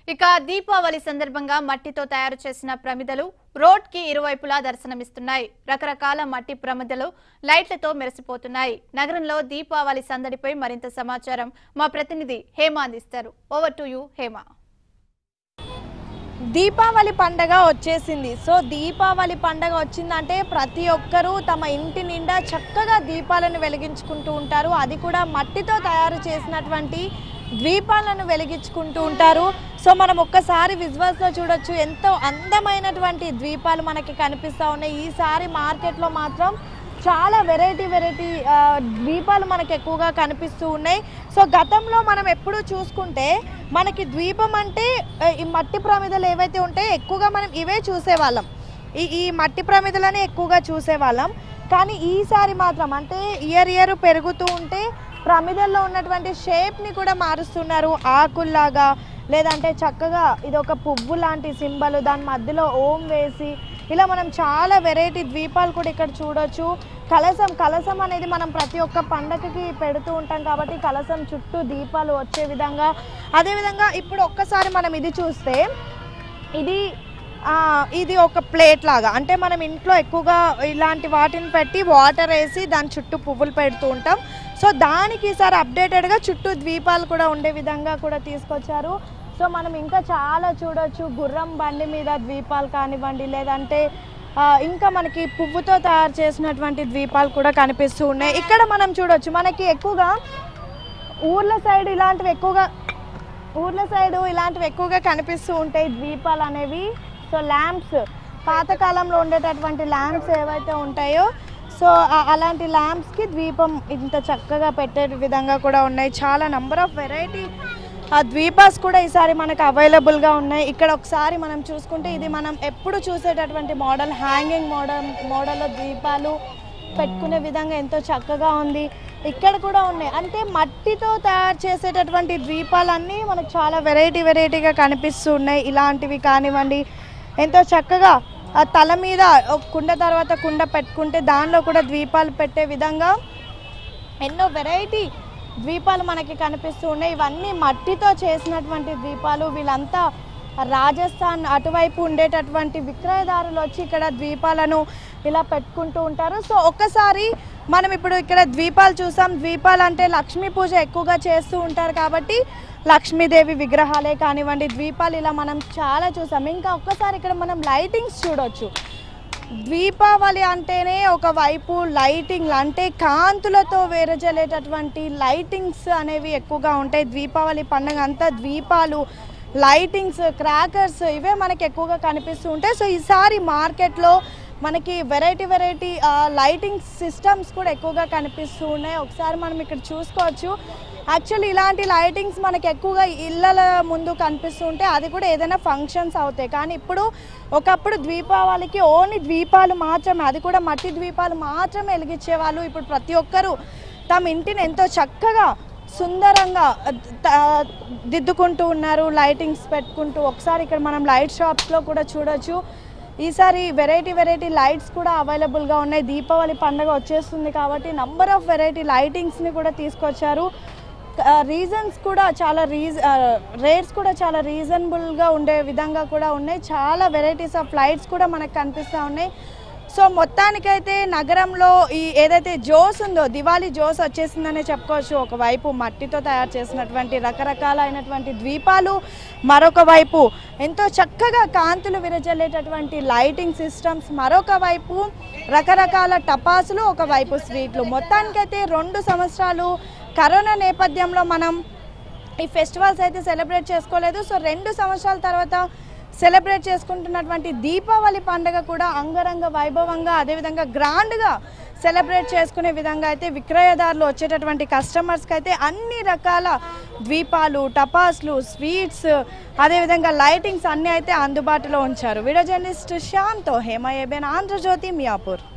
ఇక దీపావళి సందర్భంగా మట్టితో తయారు చేసిన ప్రమిదలు రోడ్ కి ఇరువైపులా దర్శనమిస్తున్నాయి రకరకాల మట్టి ప్రమిదలు లైట్లతో మెరిసిపోతున్నాయి నగరంలో దీపావళి సందడిపై మరింత సమాచారం మా ప్రతినిధి హేమ అందిస్తారు over to you Hema Deepavali పండగ వచ్చేసింది సో దీపావళి పండగ వచ్చిందంటే ప్రతి ఒక్కరూ తమ ఇంటి నిండా చక్కగా దీపాలను వెలిగించుకుంటూ ఉంటారు అది కూడా మట్టితో తయారు చేసినటువంటి ద్వీపాలను వెలిగించుకుంటూ ఉంటారు సో మనం ఒక్కసారి విజువల్స్లో చూడొచ్చు ఎంతో అందమైనటువంటి ద్వీపాలు మనకి కనిపిస్తూ ఉన్నాయి ఈసారి మార్కెట్లో మాత్రం చాలా వెరైటీ వెరైటీ ద్వీపాలు మనకి ఎక్కువగా కనిపిస్తూ ఉన్నాయి సో గతంలో మనం ఎప్పుడు చూసుకుంటే మనకి ద్వీపం అంటే ఆ, ఈ మట్టి ప్రమిదలు ఏవైతే ఉంటాయో ఎక్కువగా మనం ఇవే చూసేవాళ్ళం ఈ ఈ మట్టి ప్రమిదలని ఎక్కువగా చూసేవాళ్ళం కానీ ఈసారి మాత్రం అంటే ఇయర్ ఇయర్ పెరుగుతూ ఉంటే ప్రమిదల్లో ఉన్నటువంటి షేప్ని కూడా మారుస్తున్నారు ఆకుల్లాగా లేదంటే చక్కగా ఇది ఒక పువ్వు లాంటి సింబల్ దాని మధ్యలో ఓం వేసి ఇలా మనం చాలా వెరైటీ ద్వీపాలు కూడా ఇక్కడ చూడొచ్చు కలసం కలసం అనేది మనం ప్రతి ఒక్క పండగకి పెడుతూ ఉంటాం కాబట్టి కలసం చుట్టూ దీపాలు వచ్చే విధంగా అదేవిధంగా ఇప్పుడు ఒక్కసారి మనం ఇది చూస్తే ఇది ఆ, ఇది ఒక ప్లేట్ లాగా అంటే మనం ఇంట్లో ఎక్కువగా ఇలాంటి వాటిని పెట్టి వాటర్ వేసి దాని చుట్టూ పువ్వులు పెడుతూ ఉంటాం సో దానికి ఈసారి అప్డేటెడ్గా చుట్టూ ద్వీపాలు కూడా ఉండే విధంగా కూడా తీసుకొచ్చారు సో మనం ఇంకా చాలా చూడొచ్చు గుర్రం బండి మీద ద్వీపాలు కానివ్వండి లేదంటే ఆ, ఇంకా మనకి పువ్వుతో తయారు చేసినటువంటి ద్వీపాలు కూడా కనిపిస్తూ ఉన్నాయి ఇక్కడ మనం చూడొచ్చు మనకి ఎక్కువగా ఊర్ల సైడ్ ఇలాంటివి ఎక్కువగా ఊర్ల సైడు ఇలాంటివి ఎక్కువగా కనిపిస్తూ ఉంటాయి ద్వీపాలు అనేవి సో ల్యాంప్స్ పాతకాలంలో ఉండేటటువంటి ల్యాంప్స్ ఏవైతే ఉంటాయో సో ఆ- అలాంటి ల్యాంప్స్కి ద్వీపం ఇంత చక్కగా పెట్టే విధంగా కూడా ఉన్నాయి చాలా నంబర్ ఆఫ్ వెరైటీ ఆ ద్వీపాస్ కూడా ఈసారి మనకు అవైలబుల్గా ఉన్నాయి ఇక్కడ ఒకసారి మనం చూసుకుంటే ఇది మనం ఎప్పుడు చూసేటటువంటి మోడల్ హ్యాంగింగ్ మోడల్ మోడల్లో ద్వీపాలు పెట్టుకునే విధంగా ఎంతో చక్కగా ఉంది ఇక్కడ కూడా ఉన్నాయి అంటే మట్టితో తయారు చేసేటటువంటి ద్వీపాలన్నీ మనకు చాలా వెరైటీ వెరైటీగా కనిపిస్తూ ఉన్నాయి ఇలాంటివి కానివ్వండి ఎంతో చక్కగా ఆ తల మీద ఒక కుండ తర్వాత కుండ పెట్టుకుంటే దానిలో కూడా ద్వీపాలు పెట్టే విధంగా ఎన్నో వెరైటీ ద్వీపాలు మనకి కనిపిస్తూ ఉన్నాయి ఇవన్నీ మట్టితో చేసినటువంటి ద్వీపాలు వీళ్ళంతా రాజస్థాన్ అటువైపు ఉండేటటువంటి విక్రయదారులు వచ్చి ఇక్కడ ద్వీపాలను ఇలా పెట్టుకుంటూ ఉంటారు సో ఒక్కసారి మనం ఇప్పుడు ఇక్కడ ద్వీపాలు చూసాం ద్వీపాలు అంటే లక్ష్మీ పూజ ఎక్కువగా చేస్తూ ఉంటారు కాబట్టి లక్ష్మీదేవి విగ్రహాలే కానివ్వండి ద్వీపాలు ఇలా మనం చాలా చూసాం ఇంకా ఒక్కసారి ఇక్కడ మనం లైటింగ్స్ చూడొచ్చు దీపావళి అంటేనే ఒకవైపు లైటింగ్ అంటే కాంతులతో వేరజల్లేటటువంటి లైటింగ్స్ అనేవి ఎక్కువగా ఉంటాయి దీపావళి పండుగ అంతా దీపాలు లైటింగ్స్ క్రాకర్స్ ఇవే మనకి ఎక్కువగా కనిపిస్తూ ఉంటాయి సో ఈసారి మార్కెట్లో మనకి వెరైటీ వెరైటీ లైటింగ్ సిస్టమ్స్ కూడా ఎక్కువగా కనిపిస్తూ ఉన్నాయి ఒకసారి మనం ఇక్కడ చూసుకోవచ్చు యాక్చువల్లీ ఇలాంటి లైటింగ్స్ మనకి ఎక్కువగా ఇళ్ళల ముందు కనిపిస్తూ ఉంటే అది కూడా ఏదైనా ఫంక్షన్స్ అవుతాయి కానీ ఇప్పుడు ఒకప్పుడు దీపావళికి ఓన్లీ ద్వీపాలు మాత్రమే అది కూడా మట్టి ద్వీపాలు మాత్రమే వెలిగించేవాళ్ళు ఇప్పుడు ప్రతి ఒక్కరూ తమ ఇంటిని ఎంతో చక్కగా సుందరంగా త- దిద్దుకుంటూ ఉన్నారు లైటింగ్స్ పెట్టుకుంటూ ఒకసారి ఇక్కడ మనం లైట్ షాప్స్లో కూడా చూడొచ్చు ఈసారి వెరైటీ వెరైటీ లైట్స్ కూడా అవైలబుల్గా ఉన్నాయి దీపావళి పండుగ వచ్చేస్తుంది కాబట్టి నంబర్ ఆఫ్ వెరైటీ లైటింగ్స్ని కూడా తీసుకొచ్చారు రీజన్స్ కూడా చాలా రీజ రేట్స్ కూడా చాలా రీజనబుల్గా ఉండే విధంగా కూడా ఉన్నాయి చాలా వెరైటీస్ ఆఫ్ లైట్స్ కూడా మనకు కనిపిస్తూ ఉన్నాయి సో మొత్తానికైతే నగరంలో ఈ ఏదైతే జోస్ ఉందో దివాళీ జోస్ వచ్చేసిందనే చెప్పుకోవచ్చు ఒకవైపు మట్టితో తయారు చేసినటువంటి రకరకాలైనటువంటి ద్వీపాలు మరొక వైపు ఎంతో చక్కగా కాంతులు విరజల్లేటటువంటి లైటింగ్ సిస్టమ్స్ మరొక వైపు రకరకాల టపాసులు ఒకవైపు స్వీట్లు మొత్తానికైతే రెండు సంవత్సరాలు కరోనా నేపథ్యంలో మనం ఈ ఫెస్టివల్స్ అయితే సెలబ్రేట్ చేసుకోలేదు సో రెండు సంవత్సరాల తర్వాత సెలబ్రేట్ చేసుకుంటున్నటువంటి దీపావళి పండుగ కూడా అంగరంగ వైభవంగా అదేవిధంగా గ్రాండ్గా సెలబ్రేట్ చేసుకునే విధంగా అయితే విక్రయదారులు వచ్చేటటువంటి కస్టమర్స్కి అయితే అన్ని రకాల ద్వీపాలు టపాస్లు స్వీట్స్ అదేవిధంగా లైటింగ్స్ అన్నీ అయితే అందుబాటులో ఉంచారు వీడియో జర్నలిస్ట్ శ్యామ్తో హేమ ఏబెన్ ఆంధ్రజ్యోతి మియాపూర్